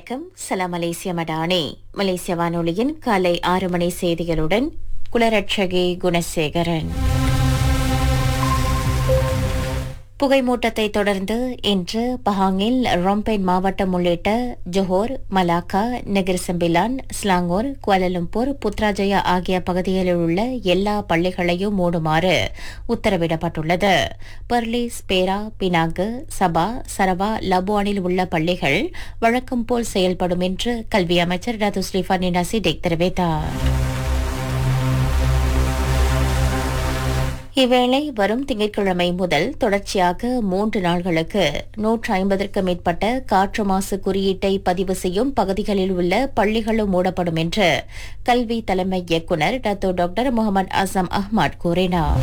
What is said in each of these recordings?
வணக்கம் சலாம் மலேசிய மடானே மலேசிய வானொலியின் காலை ஆறு மணி செய்திகளுடன் குலரட்சகி குணசேகரன் புகைமூட்டத்தை தொடர்ந்து இன்று பஹாங்கில் ரொம்பென் மாவட்டம் உள்ளிட்ட Johor Malacca Negeri Sembilan Selangor Kuala Lumpur Putrajaya ஆகிய பகுதிகளில் உள்ள எல்லா பள்ளிகளையும் மூடுமாறு உத்தரவிடப்பட்டுள்ளது பெர்லிஸ் பேரா பினாங்கு சபா சரவா லபுவானில் உள்ள பள்ளிகள் வழக்கம் போல் செயல்படும் என்று கல்வி அமைச்சர் ரது ஸ்ரீஃபானி நசிடிக் தெரிவித்தார் இவ்வேளை வரும் திங்கட்கிழமை முதல் தொடர்ச்சியாக மூன்று நாள்களுக்கு நூற்று ஐம்பதற்கு மேற்பட்ட காற்று மாசு குறியீட்டை பதிவு செய்யும் பகுதிகளில் உள்ள பள்ளிகளும் மூடப்படும் என்று கல்வி தலைமை இயக்குநர் Dato doctor Mohamed Azam Ahmad கூறினார்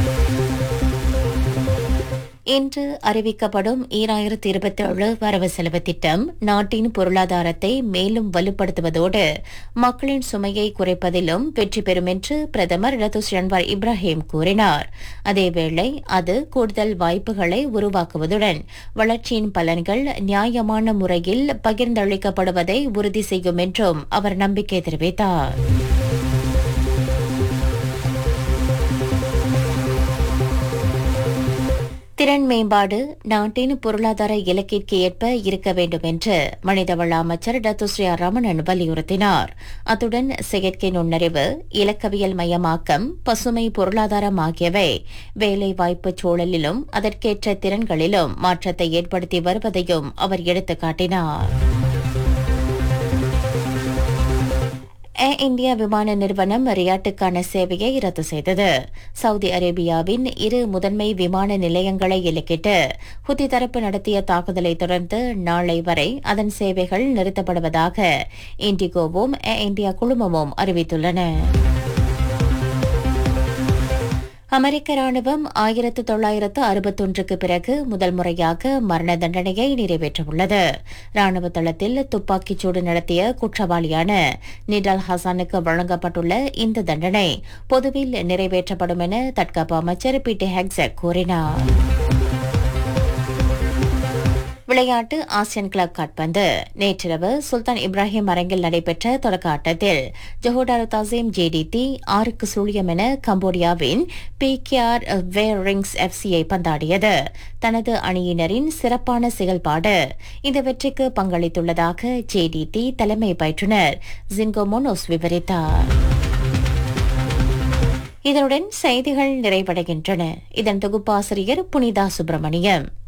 இன்று அறிவிக்கப்படும் ஈராயிரத்தி இருபத்தி ஏழு வரவு செலவு திட்டம் நாட்டின் பொருளாதாரத்தை மேலும் வலுப்படுத்துவதோடு மக்களின் சுமையை குறைப்பதிலும் வெற்றி பெறும் என்று பிரதமர் ரத்துஸ் அன்வார் இப்ராஹிம் கூறினார் அதேவேளை அது கூடுதல் வாய்ப்புகளை உருவாக்குவதுடன் வளர்ச்சியின் பலன்கள் நியாயமான முறையில் பகிர்ந்தளிக்கப்படுவதை உறுதி செய்யும் என்றும் அவர் நம்பிக்கை தெரிவித்தார் திறன் மேம்பாடு நாட்டின் பொருளாதார இலக்கிற்கு ஏற்ப இருக்க வேண்டும் என்று மனிதவள அமைச்சர் டத்துஸ்ரீ ரமணன் வலியுறுத்தினார் அத்துடன் செயற்கை நுண்ணறிவு இலக்கவியல் மயமாக்கம் பசுமை பொருளாதாரம் ஆகியவை வேலை வாய்ப்பு சூழலிலும் அதற்கேற்ற திறன்களிலும் மாற்றத்தை ஏற்படுத்தி வருவதையும் அவர் எடுத்துக்காட்டினார் ஏர் இந்தியா விமான நிறுவனம் ரியாட்டுக்கான சேவையை ரத்து செய்தது சவுதி அரேபியாவின் இரு முதன்மை விமான நிலையங்களை இலக்கிட்டு ஹுத்தி தரப்பு நடத்திய தாக்குதலை தொடர்ந்து நாளை வரை அதன் சேவைகள் நிறுத்தப்படுவதாக இண்டிகோவும் ஏர் இந்தியா குழுமமும் அறிவித்துள்ளன அமெரிக்க ராணுவம் ஆயிரத்து தொள்ளாயிரத்து அறுபத்தொன்றுக்கு பிறகு முதல் முறையாக மரண தண்டனையை நிறைவேற்றவுள்ளது ராணுவ தளத்தில் துப்பாக்கிச்சூடு நடத்திய குற்றவாளியான நிடால் ஹசானுக்கு வழங்கப்பட்டுள்ள இந்த தண்டனை பொதுவில் நிறைவேற்றப்படும் என தற்காப்பு அமைச்சர் பி டி ஹெக்ஸக் கூறினார் விளையாட்டு ஆசியன் கிளப் காட்பந்து நேற்றிரவு சுல்தான் இப்ராஹிம் அரங்கில் நடைபெற்ற தொடக்க ஆட்டத்தில் ஜொஹோடாரு தாசிம் ஜேடிடி ஆறுக்கு சுழியம் என கம்போடியாவின் பி கேஆர் வேரிங்ஸ் எஃப்சியை பந்தாடியது தனது அணியினரின் சிறப்பான செயல்பாடு இந்த வெற்றிக்கு பங்களித்துள்ளதாக ஜேடிடி தலைமை பயிற்றுநர் ஜின்கோமோனோஸ் விவரித்தார் இதனுடன் செய்திகள் நிறைவடைகின்றன இதன் தொகுப்பாசிரியர் புனிதா சுப்பிரமணியம்